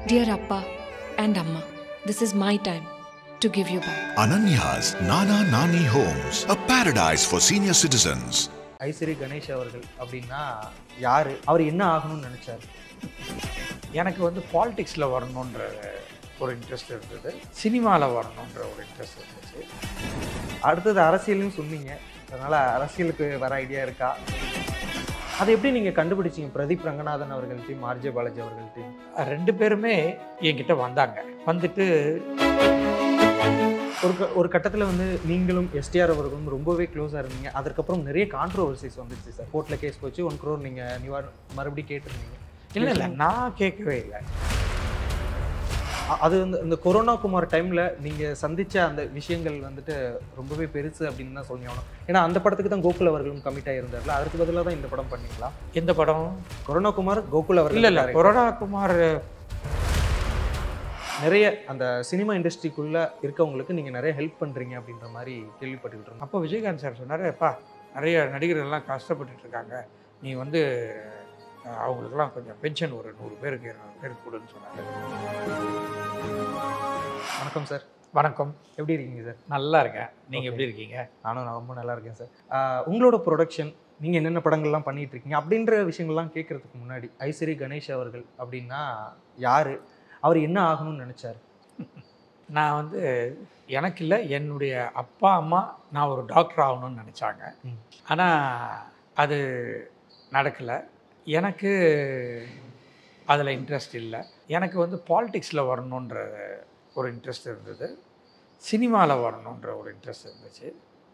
Dear Appa and Amma, this is my time to give you back. Ananya's Nana Nani Homes, a paradise for senior citizens. Ishari Ganesh அவர்கள் அப்படின்னா யாரு அவர் என்ன ஆகணும்னு நினைச்சாரு எனக்கு வந்து பாலிடிக்ஸில் வரணுன்ற ஒரு இன்ட்ரெஸ்ட் இருந்தது சினிமாவில் வரணுன்ற ஒரு இன்ட்ரெஸ்ட் இருந்துச்சு அடுத்தது அரசியல்னு சொன்னீங்க அதனால அரசியலுக்கு வர ஐடியா இருக்கா அதை எப்படி நீங்க கண்டுபிடிச்சீங்க பிரதீப் ரங்கநாதன் அவர்கள்ட்டையும் ஆர்ஜே பாலாஜி அவர்கள்ட்டையும் ரெண்டு பேருமே என்கிட்ட வந்தாங்க வந்துட்டு ஒரு க- ஒரு கட்டத்தில் வந்து நீங்களும் எஸ்டிஆர் அவர்களும் ரொம்பவே க்ளோஸாக இருந்தீங்க அதுக்கப்புறம் நிறைய கான்ட்ரோவர்சிஸ் வந்துச்சு சார் கோர்ட்டில் கேஸ் போச்சு ஒன் க்ரோர் நீங்கள் நிவாரண மறுபடியும் கேட்டிருந்தீங்க இல்லை இல்லை நான் கேட்கவே இல்லை அ- அது வந்து இந்த கொரோனா குமார் டைமில் நீங்கள் சந்திச்ச அந்த விஷயங்கள் வந்துட்டு ரொம்பவே பெருசு அப்படின்னு தான் சொல்லி ஆகணும் ஏன்னா அந்த படத்துக்கு தான் கோகுல் அவர்களும் கமிட் ஆகியிருந்தார்ல அதுக்கு பதிலாக தான் இந்த படம் பண்ணீங்களா எந்த படம் கொரோனா குமார் கோகுல் அவர்கள் இல்லை இல்லை கொரோனா குமார் நிறைய அந்த சினிமா இண்டஸ்ட்ரிக்குள்ள இருக்கவங்களுக்கு நீங்கள் நிறைய ஹெல்ப் பண்ணுறீங்க அப்படின்ற மாதிரி கேள்விப்பட்டுக்கிட்டு இருந்தோம் அப்போ விஜயகாந்த் சார் சொன்னார் அப்பா நிறைய நடிகர்கள்லாம் கஷ்டப்பட்டுட்டு இருக்காங்க நீ வந்து அஹ், அவங்களுக்கெல்லாம் கொஞ்சம் பென்ஷன் ஒரு நூறு பேருக்கு இருநூறு பேருக்கு கொடுன்னு சொன்னார் வணக்கம் சார் வணக்கம் எப்படி இருக்கீங்க சார் நல்லா இருக்கேன் நீங்கள் Okay. எப்படி இருக்கீங்க நானும் நான் ரொம்ப நல்லா இருக்கேன் சார் ஆஹ் உங்களோட ப்ரொடக்ஷன் நீங்கள் என்னென்ன படங்கள்லாம் பண்ணிட்டு இருக்கீங்க அப்படின்ற விஷயங்கள்லாம் கேட்கறதுக்கு முன்னாடி ஐஸ்வரி கணேஷ் அவர்கள் அப்படின்னா யார் அவர் என்ன ஆகணும்னு நினச்சாரு நான் வந்து எனக்கு இல்லை என்னுடைய அப்பா அம்மா நான் ஒரு டாக்டர் ஆகணும்னு நினச்சாங்க ம். ஆனால் அது நடக்கலை எனக்கு அதில் இன்ட்ரெஸ்ட் இல்லை எனக்கு வந்து பாலிடிக்ஸில் வரணுன்ற ஒரு இன்ட்ரெஸ்ட் இருந்தது சினிமாவில் வரணுன்ற ஒரு இன்ட்ரெஸ்ட் இருந்துச்சு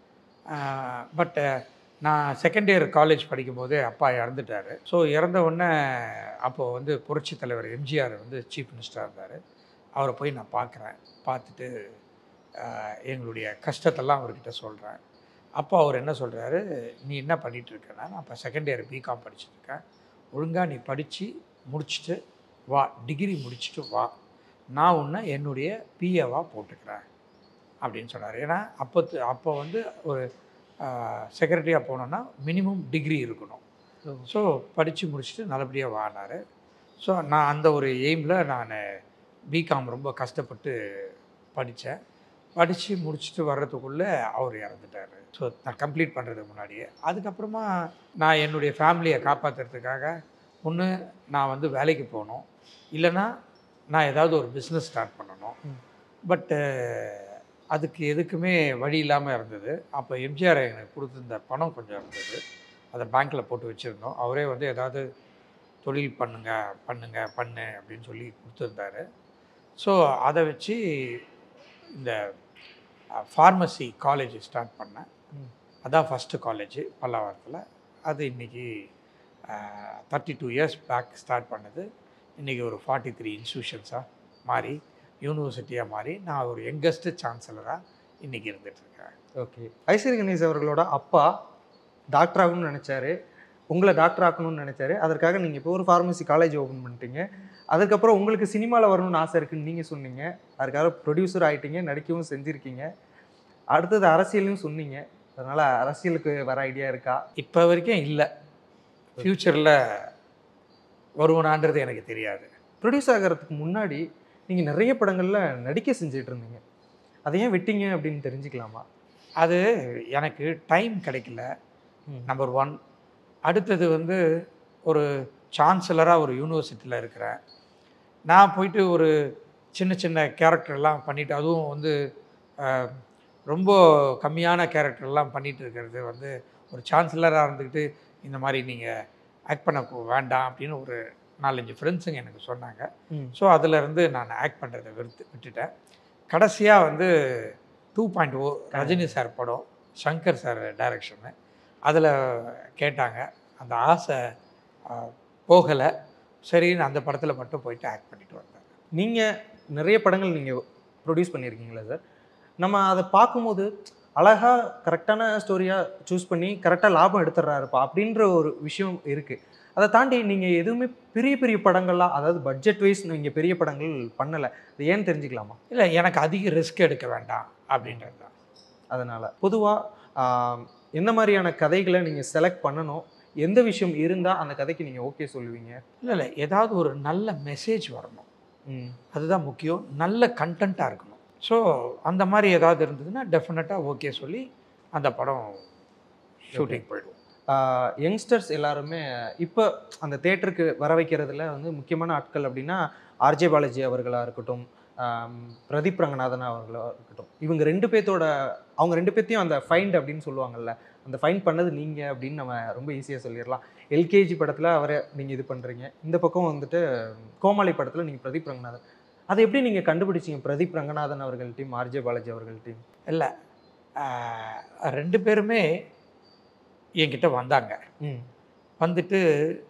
பட் நான் செகண்ட் இயர் காலேஜ் படிக்கும்போதே அப்பா இறந்துட்டார் ஸோ இறந்த உடனே அப்போது வந்து புரட்சித் தலைவர் எம்ஜிஆர் வந்து சீஃப் மினிஸ்டராக இருந்தார் அவரை போய் நான் பார்க்குறேன் பார்த்துட்டு ஆஹ், எங்களுடைய கஷ்டத்தெல்லாம் அவர்கிட்ட சொல்கிறேன் அப்போ அவர் என்ன சொல்கிறாரு நீ என்ன பண்ணிட்டு இருக்கேன்னா நான் இப்போ செகண்ட் இயர் பிகாம் படிச்சுட்ருக்கேன் ஒழுங்காக நீ படித்து முடிச்சுட்டு வா டிகிரி முடிச்சுட்டு வா நான் உன்னை என்னுடைய பிஏவாக போட்டுக்கிறேன் அப்படின்னு சொன்னார் ஏன்னா அப்போ அப்போ வந்து ஒரு செக்ரட்டரியாக போனோன்னா மினிமம் டிகிரி இருக்கணும் ஸோ படித்து முடிச்சுட்டு நல்லபடியாக வானார் ஸோ நான் அந்த ஒரு எய்மில் நான் பிகாம் ரொம்ப கஷ்டப்பட்டு படித்தேன் படித்து முடிச்சுட்டு வர்றதுக்குள்ளே அவர் இறந்துட்டார் ஸோ நான் கம்ப்ளீட் பண்ணுறதுக்கு முன்னாடியே அதுக்கப்புறமா நான் என்னுடைய ஃபேமிலியை காப்பாற்றுறதுக்காக ஒன்று நான் வந்து வேலைக்கு போகணும் இல்லைன்னா நான் ஏதாவது ஒரு பிஸ்னஸ் ஸ்டார்ட் பண்ணணும் ம். பட்டு அதுக்கு எதுக்குமே வழி இல்லாமல் இருந்தது அப்போ எம்ஜிஆர் எனக்கு கொடுத்துருந்த பணம் கொஞ்சம் இருந்தது அதை பேங்க்கில் போட்டு வச்சுருந்தோம் அவரே வந்து ஏதாவது தொழில் பண்ணுங்க பண்ணுங்க பண்ணு அப்படின்னு சொல்லி கொடுத்துருந்தாரு ஸோ அதை வச்சு இந்த ஃபார்மசி காலேஜ் ஸ்டார்ட் பண்ணேன் ம். அதான் ஃபஸ்ட்டு காலேஜ் பல்லாவரத்தில் அது இன்றைக்கி thirty two years back start பண்ணது இன்றைக்கி ஒரு ஃபார்ட்டி த்ரீ இன்ஸ்டியூஷன்ஸாக மாறி யூனிவர்சிட்டியாக மாறி நான் ஒரு யங்கஸ்ட்டு சான்சலராக இன்றைக்கி இருந்துகிட்ருக்கேன் ஓகே ஐஸ்வரி கணேஷ் அவர்களோட அப்பா டாக்டர் ஆகணும்னு நினச்சாரு உங்களை டாக்டர் ஆக்கணும்னு நினச்சாரு அதற்காக நீங்கள் இப்போ ஒரு ஃபார்மசி காலேஜ் ஓப்பன் பண்ணிட்டீங்க அதுக்கப்புறம் உங்களுக்கு சினிமாவில் வரணும்னு ஆசை இருக்குன்னு நீங்கள் சொன்னீங்க அதுக்காக ப்ரொடியூசர் ஆகிட்டீங்க நடிக்கவும் செஞ்சுருக்கீங்க அடுத்தது அரசியலும் சொன்னீங்க அதனால் அரசியலுக்கு வர ஐடியா இருக்கா இப்போ வரைக்கும் இல்லை ஃப்யூச்சரில் வருவனான்றது எனக்கு தெரியாது ப்ரொடியூஸ் ஆகிறதுக்கு முன்னாடி நீங்கள் நிறைய படங்களில் நடிக்க செஞ்சுட்டு இருந்தீங்க அதை ஏன் விட்டீங்க அப்படின்னு தெரிஞ்சுக்கலாமா அது எனக்கு டைம் கிடைக்கல ம். நம்பர் ஒன் அடுத்தது வந்து ஒரு சான்சலராக ஒரு யூனிவர்சிட்டியில் இருக்கிறேன் நான் போயிட்டு ஒரு சின்ன சின்ன கேரக்டர்லாம் பண்ணிட்டு அதுவும் வந்து அஹ், ரொம்ப கம்மியான கேரக்டர்லாம் பண்ணிட்டு இருக்கிறது வந்து ஒரு சான்சலராக இருந்துக்கிட்டு இந்த மாதிரி நீங்கள் ஆக்ட் பண்ண போ- வேண்டாம் அப்படின்னு ஒரு நாலஞ்சு ஃப்ரெண்ட்ஸுங்க எனக்கு சொன்னாங்க ம். ஸோ அதிலிருந்து நான் ஆக்ட் பண்ணுறதை விடுத்து விட்டுட்டேன் கடைசியாக வந்து two point O Rajini sir படம் சங்கர் சார் டைரக்ஷனு அதில் கேட்டாங்க அந்த ஆசை போகலை சரின்னு அந்த படத்தில் மட்டும் போயிட்டு ஆக்ட் பண்ணிட்டு வந்தேன் நீங்கள் நிறைய படங்கள் நீங்கள் ப்ரொடியூஸ் பண்ணியிருக்கீங்களா சார் நம்ம அதை பார்க்கும்போது அழகாக கரெக்டான ஸ்டோரியாக சூஸ் பண்ணி கரெக்டாக லாபம் எடுத்துடுறாருப்பா அப்படின்ற ஒரு விஷயம் இருக்குது அதை தாண்டி நீங்கள் எதுவுமே பெரிய பெரிய படங்கள்லாம் அதாவது பட்ஜெட் வைஸ் நீங்கள் பெரிய படங்கள் பண்ணலை அது ஏன்னு தெரிஞ்சுக்கலாமா இல்லை எனக்கு அதிக ரிஸ்க் எடுக்க வேண்டாம் அப்படின்றது தான் அதனால் பொதுவாக எந்த மாதிரியான கதைகளை நீங்கள் செலக்ட் பண்ணணும் எந்த விஷயம் இருந்தால் அந்த கதைக்கு நீங்கள் ஓகே சொல்லுவீங்க இல்லை இல்லை ஏதாவது ஒரு நல்ல மெசேஜ் வரணும் ம் அதுதான் முக்கியம் நல்ல கண்டென்ட்டாக இருக்கணும் ஸோ அந்த மாதிரி ஏதாவது இருந்ததுன்னா டெஃபினட்டாக ஓகே சொல்லி அந்த படம் ஷூட்டிங் போயிடுவோம் யங்ஸ்டர்ஸ் எல்லாருமே இப்போ அந்த தேட்டருக்கு வர வைக்கிறதுல வந்து முக்கியமான ஆட்கள் அப்படின்னா ஆர்ஜே பாலாஜி அவர்களாக இருக்கட்டும் ஆம், பிரதீப் ரங்கநாதன் அவர்களாக இருக்கட்டும் இவங்க ரெண்டு பேர்த்தோட அவங்க ரெண்டு பேர்த்தையும் அந்த ஃபைண்ட் அப்படின்னு சொல்லுவாங்கல்ல அந்த ஃபைண்ட் பண்ணது நீங்கள் அப்படின்னு நம்ம ரொம்ப ஈஸியாக சொல்லிடலாம் எல்கேஜி படத்தில் அவரை நீங்கள் இது பண்ணுறீங்க இந்த பக்கம் வந்துட்டு கோமாளி படத்தில் நீங்கள் பிரதீப் ரங்கநாதன் அதை எப்படி நீங்கள் கண்டுபிடிச்சீங்க பிரதீப் ரங்கநாதன் அவர்கள் டீம் ஆர்ஜே பாலாஜி அவர்கள் டீம் இல்லை ரெண்டு பேருமே என்கிட்ட வந்தாங்க ம் வந்துட்டு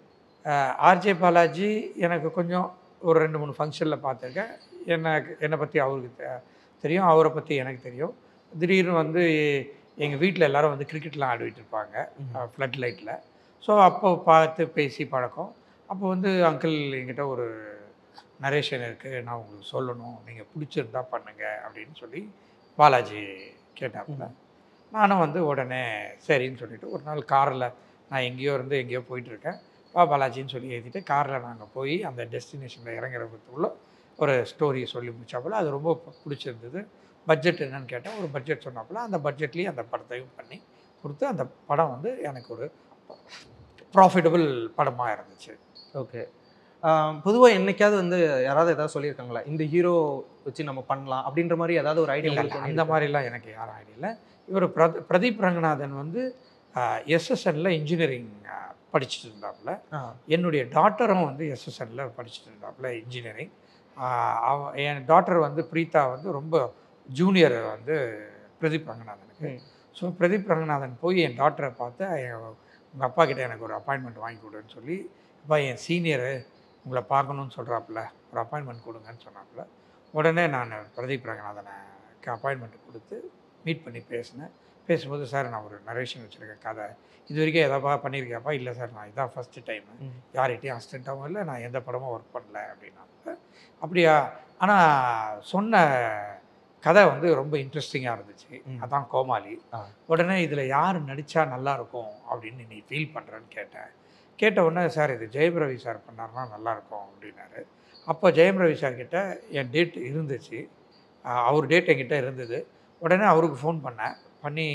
ஆர்ஜே பாலாஜி எனக்கு கொஞ்சம் ஒரு ரெண்டு மூணு ஃபங்க்ஷனில் பார்த்துருக்கேன் எனக்கு என்னை பற்றி அவருக்கு தெ- தெரியும் அவரை பற்றி எனக்கு தெரியும் திடீர்னு வந்து எங்கள் வீட்டில் எல்லாரும் வந்து கிரிக்கெட்லாம் ஆடிட்டு இருப்பாங்க ஃப்ளட் லைட்டில் ஸோ அப்போ பார்த்து பேசி பழக்கம் அப்போ வந்து அங்கிள் என்கிட்ட ஒரு நரேஷன் இருக்குது நான் உங்களுக்கு சொல்லணும் நீங்கள் பிடிச்சிருந்தா பண்ணுங்க அப்படின்னு சொல்லி பாலாஜி கேட்டாப்புல நானும் வந்து உடனே சரின்னு சொல்லிட்டு ஒரு நாள் காரில் நான் எங்கேயோ இருந்து எங்கேயோ போயிட்டுருக்கேன் வா பாலாஜின்னு சொல்லி ஏற்றிட்டு காரில் நாங்கள் போய் அந்த டெஸ்டினேஷனில் இறங்குறதுக்குள்ள ஒரு ஸ்டோரியை சொல்லி முடிச்சாப்புல அது ரொம்ப பு- பிடிச்சிருந்தது பட்ஜெட் என்னன்னு கேட்டால் ஒரு பட்ஜெட் சொன்னாப்புல அந்த பட்ஜெட்லேயும் அந்த படத்தையும் பண்ணி கொடுத்து அந்த படம் வந்து எனக்கு ஒரு ப்ராஃபிட்டபிள் படமாக இருந்துச்சு ஓகே பொதுவாக என்னைக்காவது வந்து யாராவது ஏதாவது சொல்லியிருக்காங்களா இந்த ஹீரோ வச்சு நம்ம பண்ணலாம் அப்படின்ற மாதிரி ஏதாவது ஒரு இல்லை ஐடியா அந்த மாதிரிலாம் எனக்கு யாரும் ஐடியா இல்லை இவர் பிரத பிரதீப் ரங்கநாதன் வந்து எஸ்எஸ்என்ல இன்ஜினியரிங் படிச்சுட்டு இருந்தாப்புல என்னுடைய டாட்டரும் வந்து எஸ்எஸ்என்ல படிச்சுட்டு இருந்தாப்புல இன்ஜினியரிங் அவ என் டாட்டர் வந்து பிரீதா வந்து ரொம்ப ஜூனியர் வந்து பிரதீப் ரங்கநாதனுக்கு ம். ஸோ பிரதீப் ரங்கநாதன் போய் என் டாட்டரை பார்த்து உங்கள் அப்பா கிட்ட எனக்கு ஒரு அப்பாயின்மெண்ட் வாங்கி கொடுன்னு சொல்லி அப்பா என் சீனியரு உங்களை பார்க்கணுன்னு சொல்கிறாப்புல ஒரு அப்பாயின்மெண்ட் கொடுங்கன்னு சொன்னாப்புல உடனே நான் பிரதீப் ரங்கநாதனுக்கு அப்பாயின்மெண்ட் கொடுத்து மீட் பண்ணி பேசினேன் பேசும்போது சார் நான் ஒரு நரேஷன் வச்சுருக்கேன் கதை இது வரைக்கும் எதாவது பண்ணியிருக்கேன்ப்பா இல்லை சார் நான் இதான் ஃபஸ்ட்டு டைமு ம். யார்கிட்டையும் அசிஸ்டண்ட்டாகவும் இல்லை நான் எந்த படமும் ஒர்க் பண்ணல அப்படின்னாப்புல அப்படியா ஆனால் சொன்ன கதை வந்து ரொம்ப இன்ட்ரெஸ்டிங்காக இருந்துச்சு ம். அதான் கோமாளி ஆ. உடனே இதில் யார் நடித்தா நல்லாயிருக்கும் அப்படின்னு நீ ஃபீல் பண்ணுறேன்னு கேட்டேன் கேட்ட உடனே சார் இது ஜெயம் ரவி சார் பண்ணாருன்னா நல்லாயிருக்கும் அப்படின்னாரு அப்போ ஜெயம் ரவி சார் கிட்ட என் டேட் இருந்துச்சு ஆஹ் அவர் டேட் என்கிட்ட இருந்தது உடனே அவருக்கு ஃபோன் பண்ணேன் பண்ணி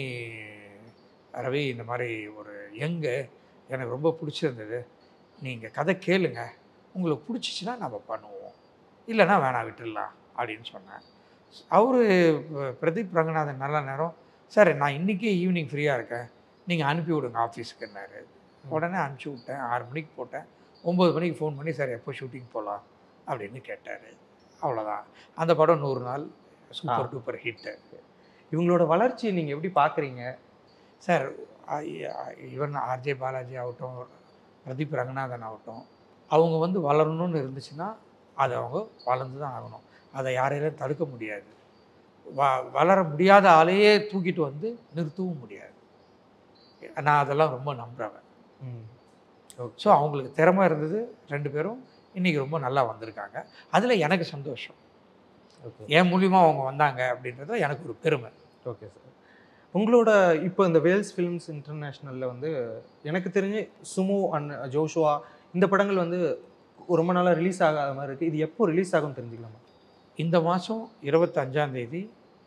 ரவி இந்த மாதிரி ஒரு யங்கு எனக்கு ரொம்ப பிடிச்சிருந்தது நீங்கள் கதை கேளுங்க உங்களுக்கு பிடிச்சிச்சின்னா நம்ம பண்ணுவோம் இல்லைன்னா வேணாம் விட்டுடலாம் அப்படின்னு சொன்னேன் அவர் பிரதீப் ரங்கநாதன் நல்ல நேரம் சார் நான் இன்றைக்கே ஈவினிங் ஃப்ரீயாக இருக்கேன் நீங்கள் அனுப்பி விடுங்க ஆஃபீஸுக்குன்னாரு உடனே அனுப்பிச்சி விட்டேன் ஆறு மணிக்கு போட்டேன் ஒம்பது மணிக்கு ஃபோன் பண்ணி சார் எப்போ ஷூட்டிங் போகலாம் அப்படின்னு கேட்டார் அவ்வளோதான் அந்த படம் நூறு நாள் சூப்பர் டூப்பர் ஹிட்டு இவங்களோட வளர்ச்சியை நீங்கள் எப்படி பார்க்குறீங்க சார் ஈவன் ஆர்ஜே பாலாஜி ஆகட்டும் பிரதீப் ரங்கநாதன் ஆகட்டும் அவங்க வந்து வளரணும்னு இருந்துச்சுன்னா அது அவங்க வளர்ந்து தான் ஆகணும் அதை யாரையும் தடுக்க முடியாது வ வளர முடியாத ஆளையே தூக்கிட்டு வந்து நிறுத்தவும் முடியாது நான் அதெல்லாம் ரொம்ப நம்புகிறவன் ம் ஸோ அவங்களுக்கு திறமை இருந்தது ரெண்டு பேரும் இன்றைக்கி ரொம்ப நல்லா வந்திருக்காங்க அதில் எனக்கு சந்தோஷம் ஓகே என் மூலியமா அவங்க வந்தாங்க அப்படின்றது எனக்கு ஒரு பெருமை ஓகே சார் உங்களோட இப்போ இந்த வேல்ஸ் ஃபிலிம்ஸ் இன்டர்நேஷ்னலில் வந்து எனக்கு தெரிஞ்சு சுமு அண்ட் ஜோஷுவா இந்த படங்கள் வந்து ரொம்ப நாளாக ரிலீஸ் ஆகாத மாதிரி இருக்குது இது எப்போ ரிலீஸ் ஆகும்னு தெரிஞ்சுக்கலாமா இந்த மாதம் இருபத்தஞ்சாந்தேதி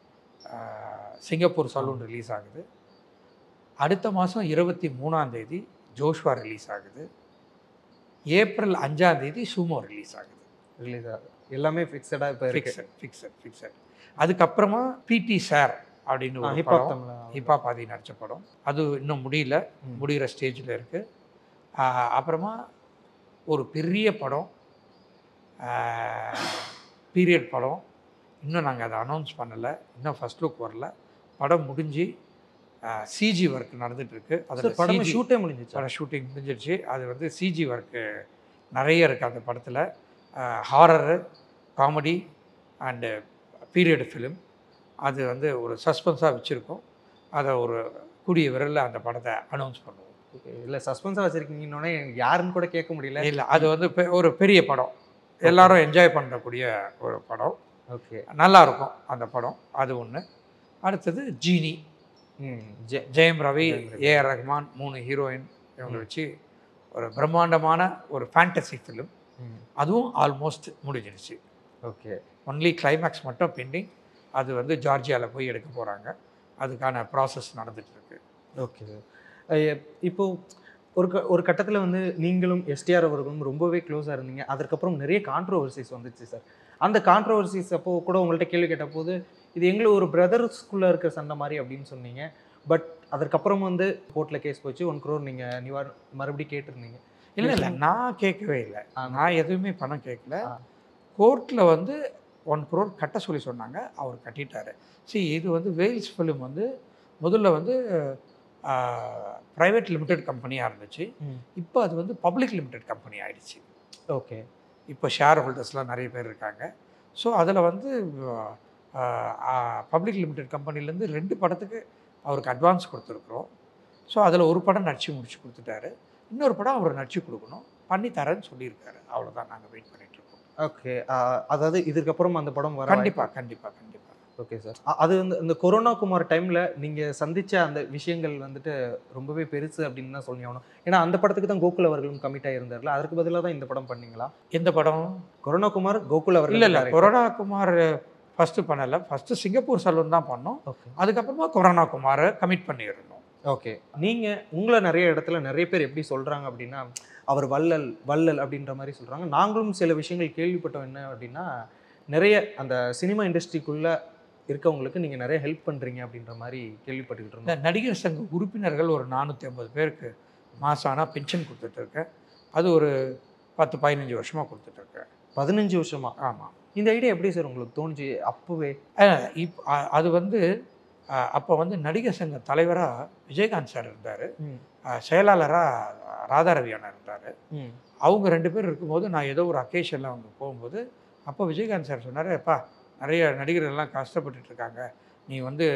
சிங்கப்பூர் சலூன் ரிலீஸ் ஆகுது அடுத்த மாதம் இருபத்தி மூணாந்தேதி ஜோஷ்வா ரிலீஸ் ஆகுது ஏப்ரல் அஞ்சாந்தேதி சுமோ ரிலீஸ் ஆகுது ரிலீஸ் ஆகுது எல்லாமே ஃபிக்ஸடாக இப்போ இருக்கு ஃபிக்ஸட் ஃபிக்ஸட் ஃபிக்ஸட் அதுக்கப்புறமா பிடி சார் அப்படின்னு ஒரு ஹிப்ஹாப் படம் தமிழ் ஹிப்ஹாப் ஆதி நடித்த படம் அது இன்னும் முடியல ம். முடிகிற ஸ்டேஜில் இருக்குது அப்புறமா ஒரு பெரிய படம் பீரியட் படம் இன்னும் நாங்கள் அதை அனௌன்ஸ் பண்ணலை இன்னும் ஃபர்ஸ்ட் லுக் வரல படம் முடிஞ்சு சிஜி ஒர்க் நடந்துகிட்ருக்கு சார் படம் ஷூட்டே முடிஞ்சிச்சு படம் ஷூட்டிங் முடிஞ்சிருச்சு அது வந்து சிஜி ஒர்க்கு நிறைய இருக்குது அந்த படத்தில் horror comedy and period film அது வந்து ஒரு சஸ்பென்ஸாக வச்சுருக்கோம் அதை ஒரு கூடிய விரலில் அந்த படத்தை அனௌன்ஸ் பண்ணுவோம் இல்லை சஸ்பென்ஸாக வச்சுருக்கீங்கன்னொடனே எனக்கு யாருன்னு கூட கேட்க முடியல இல்லை அது வந்து பெ- ஒரு பெரிய படம் எல்லாரும் என்ஜாய் பண்ணக்கூடிய ஒரு படம் ஓகே நல்லா இருக்கும் அந்த படம் அது ஒன்று அடுத்தது ஜீனி ம் ஜெ ஜெயம் ரவி ஜெயம் ரவி. ஏஆர் ரஹ்மான் மூணு ஹீரோயின் இவங்களை வச்சு ஒரு பிரம்மாண்டமான ஒரு ஃபேண்டசி ஃபிலிம் ம் அதுவும் ஆல்மோஸ்ட் முடிஞ்சிருச்சு ஓகே ஒன்லி கிளைமேக்ஸ் மட்டும் பெண்டிங் அது வந்து ஜார்ஜியாவில் போய் எடுக்க போகிறாங்க அதுக்கான ப்ராசஸ் நடந்துகிட்ருக்கு ஓகே சார் இப்போ ஒரு க ஒரு கட்டத்தில் வந்து நீங்களும் எஸ்டிஆர் அவர்களும் ரொம்பவே க்ளோஸாக இருந்தீங்க அதற்கப்புறம் நிறைய கான்ட்ரோவர்சிஸ் வந்துச்சு சார் அந்த கான்ட்ரோவர்சிஸ் அப்போ கூட உங்கள்கிட்ட கேள்வி கேட்டபோது இது எங்களுக்கு ஒரு பிரதர்ஸ்குள்ளே இருக்க சண்டை மாதிரி அப்படின்னு சொன்னீங்க பட் அதற்கப்புறம் வந்து கோர்ட்டில் கேஸ் போச்சு ஒன் க்ரோர் நீங்கள் நிவார மறுபடியும் கேட்டிருந்தீங்க இல்லை இல்லை நான் கேட்கவே இல்லை ஆ. நான் எதுவுமே பணம் கேட்கல ஆ. கோர்ட்டில் வந்து ஒன் க்ரோர் கட்ட சொல்லி சொன்னாங்க அவர் கட்டிட்டாரு see இது வந்து வேல்ஸ் ஃபிலிம் வந்து முதல்ல வந்து ப்ரைவேட் லிமிடெட் கம்பெனியாக இருந்துச்சு ம். இப்போ அது வந்து பப்ளிக் லிமிடெட் கம்பெனி ஆயிடுச்சு ஓகே இப்போ ஷேர் ஹோல்டர்ஸ்லாம் நிறைய பேர் இருக்காங்க ஸோ அதில் வந்து பப்ளிக் லிமிடெட் கம்பெனிலேருந்து ரெண்டு படத்துக்கு அவருக்கு அட்வான்ஸ் கொடுத்துருக்குறோம் ஸோ அதில் ஒரு படம் நடிச்சு முடிச்சு கொடுத்துட்டாரு இன்னொரு படம் அவர் நடிச்சு கொடுக்கணும் பண்ணி தரேன்னு சொல்லியிருக்காரு அவ்வளோதான் நாங்கள் வெயிட் பண்ணிட்டு இருக்கோம் ஓகே அதாவது இதுக்கப்புறம் அந்த படம் வர கண்டிப்பாக கண்டிப்பாக கண்டிப்பாக ஓகே சார் அது வந்து இந்த கொரோனா குமார் டைமில் நீங்கள் சந்திச்ச அந்த விஷயங்கள் வந்துட்டு ரொம்பவே பெருசு அப்படின்னு தான் சொல்லி ஆகணும் ஏன்னா அந்த படத்துக்கு தான் கோகுல் அவர்களும் கமிட் ஆகியிருந்தார்ல அதற்கு பதிலாக தான் இந்த படம் பண்ணீங்களா எந்த படம் கொரோனா குமார் கோகுல் அவர்கள் இல்லை இல்லை கொரோனா குமார் ஃபஸ்ட்டு பண்ணலை ஃபஸ்ட்டு சிங்கப்பூர் சலூன் தான் பண்ணோம் ஓகே அதுக்கப்புறமா கொரோனா குமாரை கமிட் பண்ணியிருந்தோம் ஓகே நீங்கள் உங்களை நிறைய இடத்துல நிறைய பேர் எப்படி சொல்கிறாங்க அப்படின்னா அவர் வள்ளல் வள்ளல் அப்படின்ற மாதிரி சொல்கிறாங்க நாங்களும் சில விஷயங்கள் கேள்விப்பட்டோம் என்ன அப்படின்னா நிறைய அந்த சினிமா இண்டஸ்ட்ரிக்குள்ளே இருக்கவங்களுக்கு நீங்கள் நிறைய ஹெல்ப் பண்ணுறீங்க அப்படின்ற மாதிரி கேள்விப்பட்டுக்கிட்டு இந்த இருந்தோம் நடிகர் சங்க உறுப்பினர்கள் ஒரு நானூற்றி ஐம்பது பேருக்கு மாதம் ஆனால் பென்ஷன் கொடுத்துட்ருக்கேன் அது ஒரு பத்து பதினஞ்சு வருஷமாக கொடுத்துட்ருக்கேன் பதினஞ்சு வருஷமா ஆமாம் இந்த ஐடியா எப்படி சார் உங்களுக்கு தோணுச்சு அப்போவே இப் அ- அது வந்து அஹ், அப்போ வந்து நடிகர் சங்க தலைவராக விஜயகாந்த் சார் இருந்தார் ம் செயலாளராக ராதாரவி அண்ணன் இருந்தார் ம் அவங்க ரெண்டு பேர் இருக்கும்போது நான் ஏதோ ஒரு அக்கேஷனில் அவங்க போகும்போது அப்போ விஜயகாந்த் சார் சொன்னார் அப்பா நிறைய நடிகர்கள்லாம் கஷ்டப்பட்டுட்டு இருக்காங்க நீ வந்து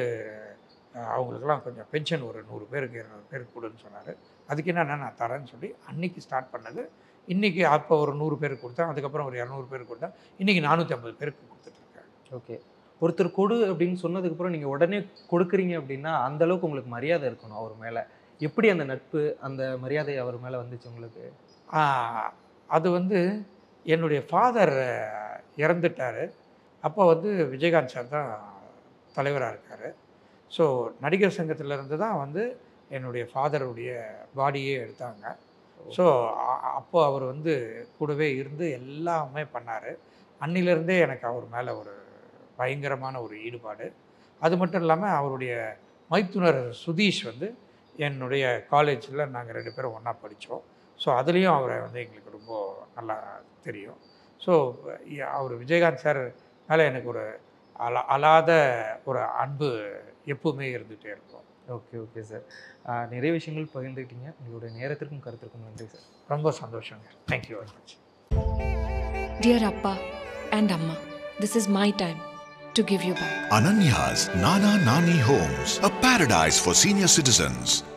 அஹ், அவங்களுக்கெல்லாம் கொஞ்சம் பென்ஷன் ஒரு நூறு பேருக்கு இரநூறு பேருக்கு கொடுன்னு சொன்னார் அதுக்கு என்னென்ன நான் தரேன்னு சொல்லி அன்னைக்கு ஸ்டார்ட் பண்ணது இன்றைக்கி அப்போ ஒரு நூறு பேருக்கு கொடுத்தேன் அதுக்கப்புறம் ஒரு இரநூறு பேருக்கு கொடுத்தேன் இன்றைக்கி நானூற்றி ஐம்பது பேருக்கு கொடுத்துட்ருக்கேன் ஓகே ஒருத்தர் கொடு அப்படின்னு சொன்னதுக்கப்புறம் நீங்கள் உடனே கொடுக்குறீங்க அப்படின்னா அந்த அளவுக்கு உங்களுக்கு மரியாதை இருக்கணும் அவர் மேலே எப்படி அந்த நட்பு அந்த மரியாதை அவர் மேலே வந்துச்சு உங்களுக்கு ஆஹ், அது வந்து என்னுடைய ஃபாதர் இறந்துட்டார் அப்போ வந்து விஜயகாந்த் சார் தான் தலைவராக இருக்கார் ஸோ நடிகர் சங்கத்திலேருந்து தான் வந்து என்னுடைய ஃபாதருடைய பாடியே எடுத்தாங்க ஸோ அப்போ அவர் வந்து கூடவே இருந்து எல்லாமே பண்ணார் அன்னிலிருந்தே எனக்கு அவர் மேலே ஒரு பயங்கரமான ஒரு ஈடுபாடு அது மட்டும் இல்லாமல் அவருடைய மைத்துனர் சுதீஷ் வந்து என்னுடைய காலேஜில் நாங்கள் ரெண்டு பேரும் ஒன்றா படித்தோம் ஸோ அதுலேயும் அவரை வந்து எங்களுக்கு ரொம்ப நல்லா தெரியும் ஸோ அவர் விஜயகாந்த் சார் மேலே எனக்கு ஒரு அலா அலாத ஒரு அன்பு எப்பவுமே இருந்துகிட்டே இருக்கும் ஓகே ஓகே சார் நிறைய விஷயங்கள் பகிர்ந்துக்கிட்டீங்க உங்களுடைய நேரத்திற்கும் கருத்திற்கும் நன்றி சார் ரொம்ப சந்தோஷங்க thank you very much Dear Appa and Amma, this is my time to give you back. Ananya's Nana Nani Homes, a paradise for senior citizens.